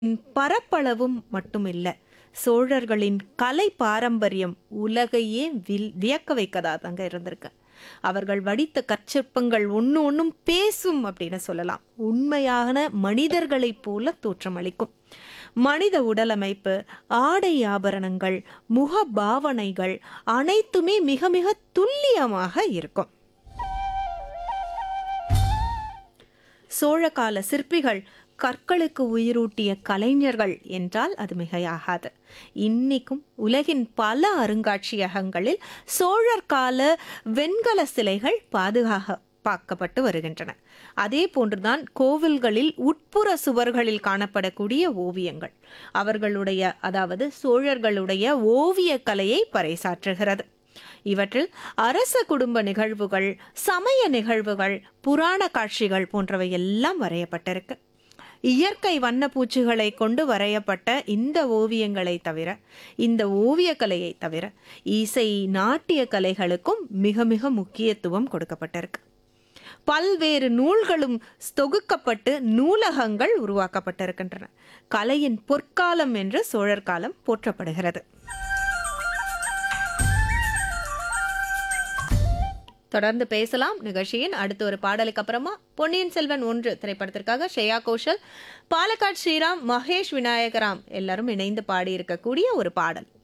பரப்பளவும் மட்டுமில்ல சோழர்களின் கலை பாரம்பரியம் உலகையே வில் வியக்க வைக்கதா தாங்க இருந்திருக்கு அவர்கள் வடித்த கற்சிற்பங்கள் ஒன்று ஒன்றும் பேசும் அப்படின்னு சொல்லலாம் உண்மையான மனிதர்களைப் போல தோற்றமளிக்கும் மனித உடலமைப்பு ஆடை ஆபரணங்கள் முக பாவனைகள் அனைத்துமே மிக மிக துல்லியமாக இருக்கும் சோழகால சிற்பிகள் கற்களுக்கு உயிரூட்டிய கலைஞர்கள் என்றால் அது மிகையாகாது இன்னிக்கும் உலகின் பல அருங்காட்சியகங்களில் சோழர் கால வெண்கல சிலைகள் பாதுகாக பார்க்கப்பட்டு வருகின்றன அதே போன்றுதான் கோவில்களில் உட்புற சுவர்களில் காணப்படக்கூடிய ஓவியங்கள் அவர்களுடைய அதாவது சோழர்களுடைய ஓவிய கலையை பறைசாற்றுகிறது இவற்றில் அரச குடும்ப நிகழ்வுகள் சமய நிகழ்வுகள் புராண காட்சிகள் போன்றவை எல்லாம் வரையப்பட்டிருக்கு இயற்கை வண்ணப்பூச்சிகளை கொண்டு வரையப்பட்ட இந்த ஓவியங்களை தவிர இந்த ஓவியக்கலையை தவிர இசை நாட்டிய கலைகளுக்கும் மிக மிக முக்கியத்துவம் கொடுக்கப்பட்டிருக்கு பல்வேறு நூல்களும் தொகுக்கப்பட்டு நூலகங்கள் உருவாக்கப்பட்டிருக்கின்றன கலையின் பொற்காலம் என்று சோழர் காலம் போற்றப்படுகிறது தொடர்ந்து பேசலாம் நிகழ்ச்சியின் அடுத்த ஒரு பாடலுக்கு அப்புறமா பொன்னியின் செல்வன் ஒன்று திரைப்படத்திற்காக ஸ்ரேயா கோஷல் பாலக்காட் ஸ்ரீராம் மகேஷ் விநாயகராம் எல்லாரும் இணைந்து பாடியிருக்கக்கூடிய ஒரு பாடல்